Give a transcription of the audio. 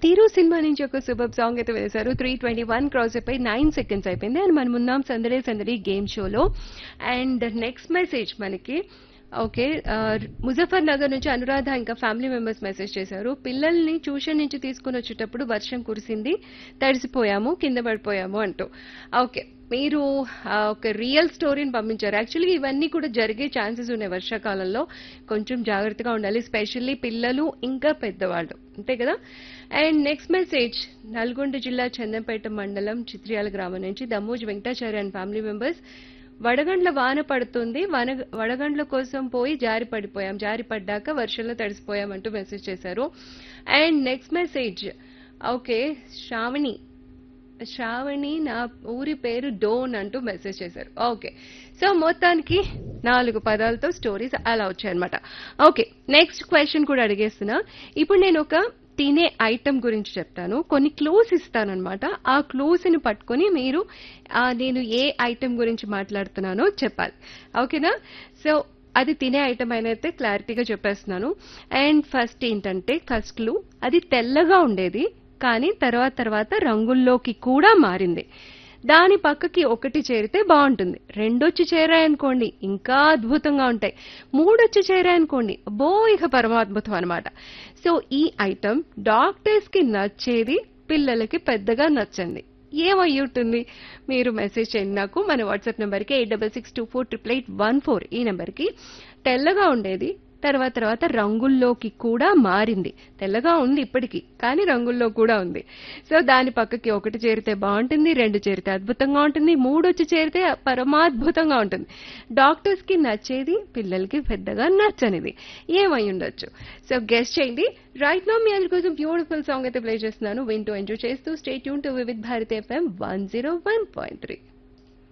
తీరు సినిమా నుంచి ఒక సూపర్ సాంగ్ అయితే వేశారు త్రీ ట్వంటీ వన్ క్రాస్ అయిపోయి నైన్ సెకండ్స్ అయిపోయింది అండ్ మనం ఉన్నాం సందడి సందడి గేమ్ షోలో అండ్ నెక్స్ట్ మెసేజ్ మనకి ఓకే ఆ, ముజఫర్ నగర్ నుంచి అనురాధ ఇంకా ఫ్యామిలీ మెంబర్స్ మెసేజ్ చేశారు పిల్లల్ని ట్యూషన్ నుంచి తీసుకుని వచ్చేటప్పుడు వర్షం కురిసింది తడిసిపోయాము కింద పడిపోయాము అంటూ ఓకే మీరు ఆ, ఒక రియల్ స్టోరీని పంపించారు యాక్చువల్లీ ఇవన్నీ కూడా జరిగే ఛాన్సెస్ ఉన్నాయి వర్షాకాలంలో కొంచెం జాగ్రత్తగా ఉండాలి స్పెషల్లీ పిల్లలు ఇంకా పెద్దవాళ్ళు అంతే కదా అండ్ నెక్స్ట్ మెసేజ్ నల్గొండ జిల్లా చందంపేట మండలం చిత్రియాల గ్రామం నుంచి Dammoj Venkatacharya and family members వడగండ్ల వాన పడుతుంది వన వడగండ్ల కోసం పోయి జారి పడిపోయాం జారి పడ్డాక వర్షంలో తడిసిపోయాం అంటూ మెసేజ్ చేశారు and next message okay Sravani Sravani నా ఊరి పేరు డోన్ అంటూ మెసేజ్ చేశారు ఓకే సో మొత్తానికి నాలుగు పదాలతో స్టోరీస్ అలా వచ్చాయన్నమాట ఓకే నెక్స్ట్ క్వశ్చన్ కూడా అడిగేస్తున్నా ఇప్పుడు నేను ఒక తినే ఐటమ్ గురించి చెప్తాను కొన్ని క్లూస్ ఇస్తానన్నమాట ఆ క్లూస్ ని పట్టుకొని మీరు ఆ, నేను ఏ ఐటమ్ గురించి మాట్లాడుతున్నానో చెప్పాలి ఓకేనా సో అది తినే ఐటమ్ అయితే క్లారిటీగా చెప్పేస్తున్నాను అండ్ ఫస్ట్ ఏంటంటే ఫస్ట్ క్లూ అది తెల్లగా ఉండేది కానీ తర్వాత తర్వాత రంగుల్లోకి కూడా మారింది దాని పక్కకి ఒకటి చేరితే బాగుంటుంది రెండొచ్చి చేరాయనుకోండి ఇంకా అద్భుతంగా ఉంటాయి మూడొచ్చి చేరాయనుకోండి అబ్బో ఇక పరమాద్భుతం అనమాట సో ఈ ఐటమ్ డాక్టర్స్ కి నచ్చేది పిల్లలకి పెద్దగా నచ్చండి ఏమై ఉంటుంది మీరు మెసేజ్ చేయండి నాకు మన వాట్సాప్ నెంబర్కి eight double six two four triple eight one four ఈ నెంబర్కి తెల్లగా ఉండేది తర్వాత తర్వాత రంగుల్లోకి కూడా మారింది తెల్లగా ఉంది ఇప్పటికీ కానీ రంగుల్లో కూడా ఉంది సో దాని పక్కకి ఒకటి చేరితే బాగుంటుంది రెండు చేరితే అద్భుతంగా ఉంటుంది మూడు వచ్చి చేరితే పరమాద్భుతంగా ఉంటుంది డాక్టర్స్ కి నచ్చేది పిల్లలకి పెద్దగా నచ్చనిది ఏమై ఉండొచ్చు సో గెస్ట్ చేయండి రైట్ నో మీ అందరి కోసం బ్యూటిఫుల్ సాంగ్ అయితే ప్లే చేస్తున్నాను వింటూ ఎంజాయ్ చేస్తూ stay tune to Vividh Bharati FM one zero one point three